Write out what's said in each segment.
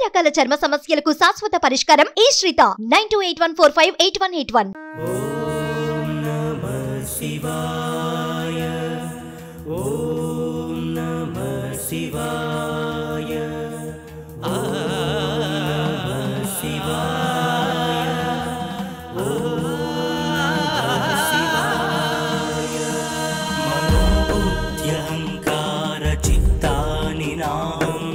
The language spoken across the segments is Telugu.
రకాల చర్మ సమస్యలకు శాశ్వత పరిష్కారం ఈ శ్రీత nine two eight one four five eight one eight one मनोबुद्ध्यहङ्कारचित्तानि नाहम्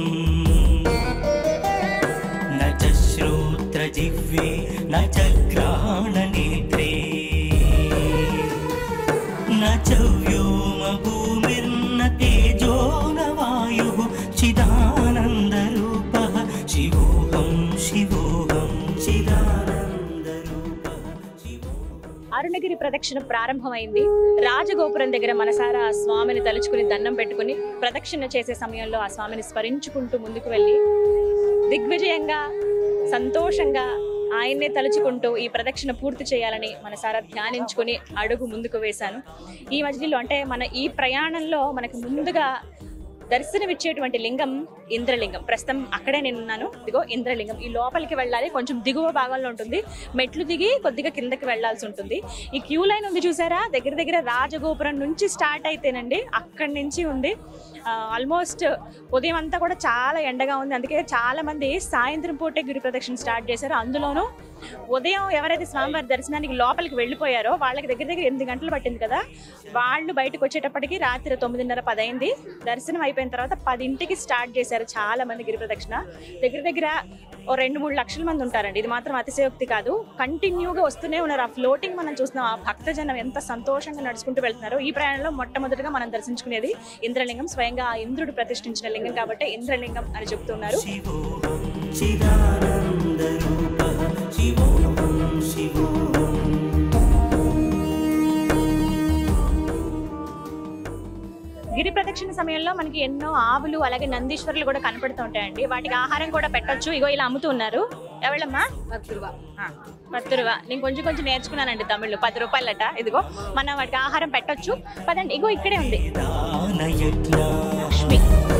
न च श्रोत्रजिह्वे न च घ्राणनेत्रे न च व्योमभूमिर्न तेजो न वायुः चिदानन्दरूपः शिवोऽहं शिवोऽहं चिदानन्दरूपः शिवोऽहं అరుణగిరి ప్రదక్షిణ ప్రారంభమైంది రాజగోపురం దగ్గర మనసారా ఆ స్వామిని తలుచుకుని దండం పెట్టుకుని ప్రదక్షిణ చేసే సమయంలో ఆ స్వామిని స్మరించుకుంటూ ముందుకు వెళ్ళి దిగ్విజయంగా సంతోషంగా ఆయన్నే తలుచుకుంటూ ఈ ప్రదక్షిణ పూర్తి చేయాలని మనసారా ధ్యానించుకుని అడుగు ముందుకు వేశాను ఈ మధ్యలో అంటే మన ఈ ప్రయాణంలో మనకు ముందుగా దర్శనమిచ్చేటువంటి లింగం ఇంద్రలింగం ప్రస్తుతం అక్కడే నేను ఉన్నాను ఇదిగో ఇంద్రలింగం ఈ లోపలికి వెళ్ళాలి కొంచెం దిగువ భాగంలో ఉంటుంది మెట్లు దిగి కొద్దిగా కిందకి వెళ్ళాల్సి ఉంటుంది ఈ క్యూ లైన్ ఉంది చూసారా దగ్గర దగ్గర రాజగోపురం నుంచి స్టార్ట్ అయితేనండి అక్కడి నుంచి ఉంది ఆల్మోస్ట్ ఉదయం అంతా కూడా చాలా ఎండగా ఉంది అందుకే చాలా మంది సాయంత్రం పూటే గిరి ప్రదక్షిణ స్టార్ట్ చేశారు అందులోనూ ఉదయం ఎవరైతే స్వామివారి దర్శనానికి లోపలికి వెళ్ళిపోయారో వాళ్ళకి దగ్గర దగ్గర ఎనిమిది గంటలు పట్టింది కదా వాళ్ళు బయటకు వచ్చేటప్పటికి రాత్రి తొమ్మిదిన్నర పది అయింది దర్శనం అయిపోయిన తర్వాత పదింటికి స్టార్ట్ చేశారు చాలా మంది గిరి ప్రదక్షిణ దగ్గర దగ్గర ఓ రెండు మూడు లక్షల మంది ఉంటారండి ఇది మాత్రం అతిశయోక్తి కాదు కంటిన్యూగా వస్తూనే ఉన్నారు ఆ ఫ్లోటింగ్ మనం చూస్తున్నాం ఆ భక్తజనం ఎంత సంతోషంగా నడుచుకుంటూ వెళ్తున్నారు ఈ ప్రయాణంలో మొట్టమొదటిగా మనం దర్శించుకునేది ఇంద్రలింగం స్వయంగా ఆ ఇంద్రుడు ప్రతిష్ఠించిన లింగం కాబట్టి ఇంద్రలింగం అని చెప్తున్నారు शिवोऽहं चिदानन्दरूपः शिवोऽहं शिवोऽहम् గిరి ప్రదక్షిణ సమయంలో మనకి ఎన్నో ఆవులు అలాగే నందీశ్వరులు కూడా కనపడుతూ ఉంటాయండి వాటికి ఆహారం కూడా పెట్టొచ్చు ఇగో ఇలా అమ్ముతూ ఉన్నారు ఎవళ్ళమ్మా పత్తు రూపా పత్తు రూపా నేను కొంచెం కొంచెం నేర్చుకున్నానండి తమిళ్లో పది రూపాయలట ఇదిగో మనం వాటికి ఆహారం పెట్టొచ్చు పదండి ఇగో ఇక్కడే ఉంది दानयज्ञा లక్ష్మి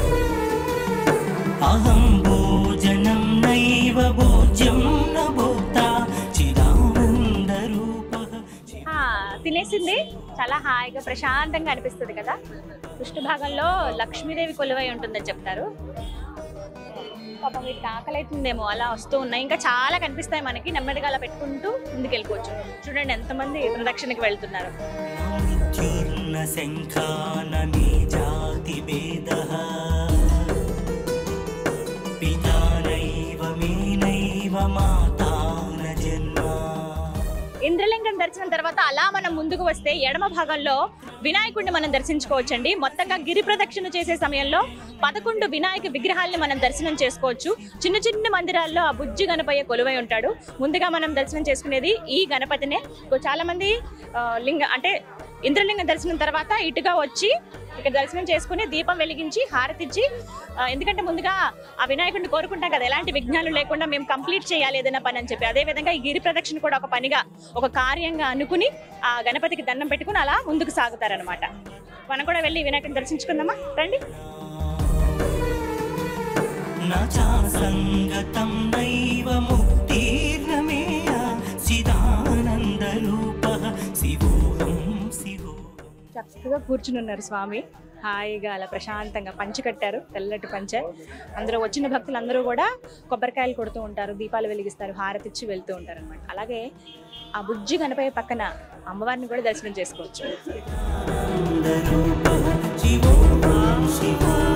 अहं भोजनं नैव भोज्यं न भोक्ता चिदानन्दरूपः ఆ, తినేసింది చాలా హాయిగా ప్రశాంతంగా అనిపిస్తుంది కదా పృష్ఠ భాగంలో లక్ష్మీదేవి కొలువై ఉంటుందని చెప్తారు పాపం వీటికి ఆకలి అవుతుందేమో అలా వస్తూ ఉన్నాయి ఇంకా చాలా కనిపిస్తాయి మనకి నెమ్మదిగా అలా పెట్టుకుంటూ ముందుకు వెళ్ళిపోవచ్చు చూడండి ఎంతమంది ప్రదక్షిణకి వెళ్తున్నారు मृत्युर्न शङ्का न मे जातिभेदः पिता नैव मे नैव माता न जन्मा ఇంద్రలింగం దర్శనం తర్వాత అలా మనం ముందుకు వస్తే ఎడమ భాగంలో వినాయకుడిని మనం దర్శించుకోవచ్చండి మొత్తంగా గిరి ప్రదక్షిణ చేసే సమయంలో పదకొండు వినాయక విగ్రహాల్ని మనం దర్శనం చేసుకోవచ్చు చిన్న చిన్న మందిరాల్లో ఆ బుజ్జి గణపయ్య కొలువై ఉంటాడు ముందుగా మనం దర్శనం చేసుకునేది ఈ గణపతినే ఇంకో చాలా మంది ఆ, లింగ అంటే ఇంద్రలింగ దర్శనం తర్వాత ఇటుగా వచ్చి ఇక్కడ దర్శనం చేసుకుని దీపం వెలిగించి హారతిచ్చి ఆ, ఎందుకంటే ముందుగా ఆ వినాయకుడిని కోరుకుంటాం కదా ఎలాంటి విఘ్నాలు లేకుండా మేము కంప్లీట్ చేయాలి ఏదైనా పని అని చెప్పి అదే విధంగా ఈ గిరి ప్రదక్షిణ కూడా ఒక పనిగా ఒక కార్యంగా అనుకుని ఆ గణపతికి దండం పెట్టుకుని అలా ముందుకు సాగుతారనమాట మనం కూడా వెళ్ళి వినాయకుడిని దర్శించుకుందామా రండి न चासङ्गतं नैव मुक्तिर्नमेया चिदानन्दरूपः शिवोऽहं शिवोऽहम् చక్కగా కూర్చుని ఉన్నారు స్వామి హాయిగా అలా ప్రశాంతంగా పంచి కట్టారు తెల్లటి పంచ అందరూ వచ్చిన భక్తులు అందరూ కూడా కొబ్బరికాయలు కొడుతూ ఉంటారు దీపాలు వెలిగిస్తారు హారతిచ్చి వెళ్తూ ఉంటారు అనమాట అలాగే ఆ బుజ్జి గణపయ్య పక్కన అమ్మవారిని కూడా దర్శనం చేసుకోవచ్చు शिवोऽहं शिवोऽहं